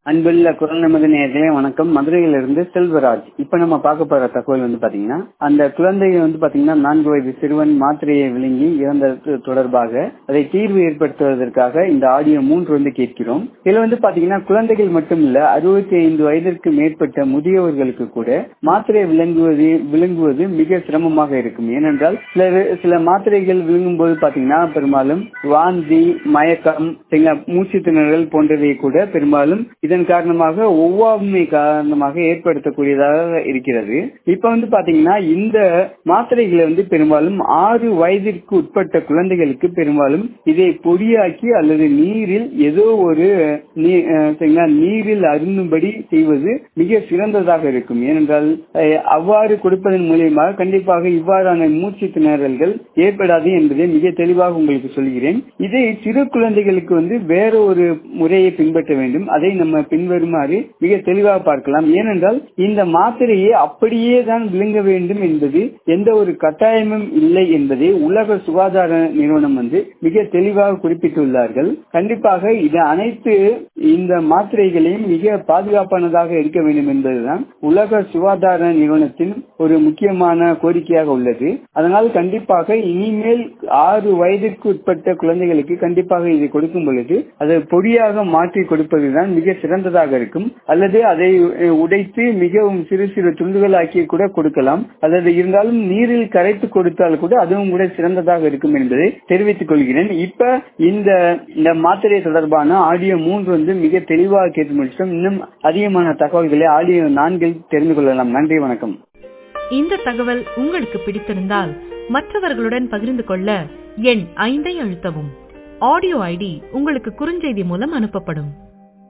அன்புள்ள குரல் நமது நேர்களே வணக்கம் மதுரையிலிருந்து செல்வராஜ் இப்ப நம்ம பார்க்க போற தகவல் வந்து பாத்தீங்கன்னா அந்த குழந்தை வந்து பாத்தீங்கன்னா நான்கு வயது சிறுவன் மாத்திரையை விழுங்கி இறந்தது தொடர்பாக அதை தீர்வு ஏற்படுத்துவதற்காக இந்த ஆடியோ மூன்று வந்து கேட்கிறோம் இதுல வந்து பாத்தீங்கன்னா குழந்தைகள் மட்டும் இல்ல அறுபத்தி ஐந்து வயதிற்கு மேற்பட்ட முதியவர்களுக்கு கூட மாத்திரை விளங்குவது விழுங்குவது மிக சிரமமாக இருக்கும் ஏனென்றால் சில சில மாத்திரைகள் விழுங்கும் போது பாத்தீங்கன்னா பெரும்பாலும் வாந்தி மயக்கம் மூச்சு திணறல் போன்றவை கூட பெரும்பாலும் இதன் காரணமாக ஒவ்வாமை காரணமாக ஏற்படுத்தக்கூடியதாக இருக்கிறது இப்ப வந்து பாத்தீங்கன்னா இந்த மாத்திரைகளை வந்து பெரும்பாலும் ஆறு வயதிற்கு உட்பட்ட குழந்தைகளுக்கு பெரும்பாலும் இதை பொடியாக்கி அல்லது நீரில் ஏதோ ஒரு நீரில் அருந்தும்படி செய்வது மிக சிறந்ததாக இருக்கும் ஏனென்றால் அவ்வாறு கொடுப்பதன் மூலியமாக கண்டிப்பாக இவ்வாறான மூச்சு திணறல்கள் ஏற்படாது என்பதை மிக தெளிவாக உங்களுக்கு சொல்கிறேன் இதை சிறு குழந்தைகளுக்கு வந்து வேற ஒரு முறையை பின்பற்ற வேண்டும் அதை நம்ம பின்வருமாறு மிக தெளிவாக பார்க்கலாம் ஏனென்றால் இந்த மாத்திரையை அப்படியே தான் விழுங்க வேண்டும் என்பது எந்த ஒரு கட்டாயமும் இல்லை என்பதை உலக சுகாதார நிறுவனம் வந்து மிக தெளிவாக குறிப்பிட்டுள்ளார்கள் கண்டிப்பாக இது அனைத்து இந்த மாத்திரைகளையும் மிக பாதுகாப்பானதாக இருக்க வேண்டும் என்பதுதான் உலக சுகாதார நிறுவனத்தின் ஒரு முக்கியமான கோரிக்கையாக உள்ளது அதனால் கண்டிப்பாக இனிமேல் ஆறு வயதிற்கு உட்பட்ட குழந்தைகளுக்கு கண்டிப்பாக இதை கொடுக்கும் பொழுது அதை பொடியாக மாற்றி கொடுப்பதுதான் மிக சிறந்ததாக இருக்கும் அல்லது அதை உடைத்து மிகவும் சிறு சிறு துண்டுகள் ஆக்கி கூட கொடுக்கலாம் அல்லது இருந்தாலும் நீரில் கரைத்து கொடுத்தால் கூட அதுவும் கூட சிறந்ததாக இருக்கும் என்பதை தெரிவித்துக் கொள்கிறேன் இப்ப இந்த இந்த மாத்திரை தொடர்பான ஆடியோ மூன்று வந்து மிக தெளிவாக கேட்டு முடிச்சோம் இன்னும் அதிகமான தகவல்களை ஆடியோ நான்கில் தெரிந்து கொள்ளலாம் நன்றி வணக்கம் இந்த தகவல் உங்களுக்கு பிடித்திருந்தால் மற்றவர்களுடன் பகிர்ந்து கொள்ள எண் ஐந்தை அழுத்தவும் ஆடியோ ஐடி உங்களுக்கு குறுஞ்செய்தி மூலம் அனுப்பப்படும்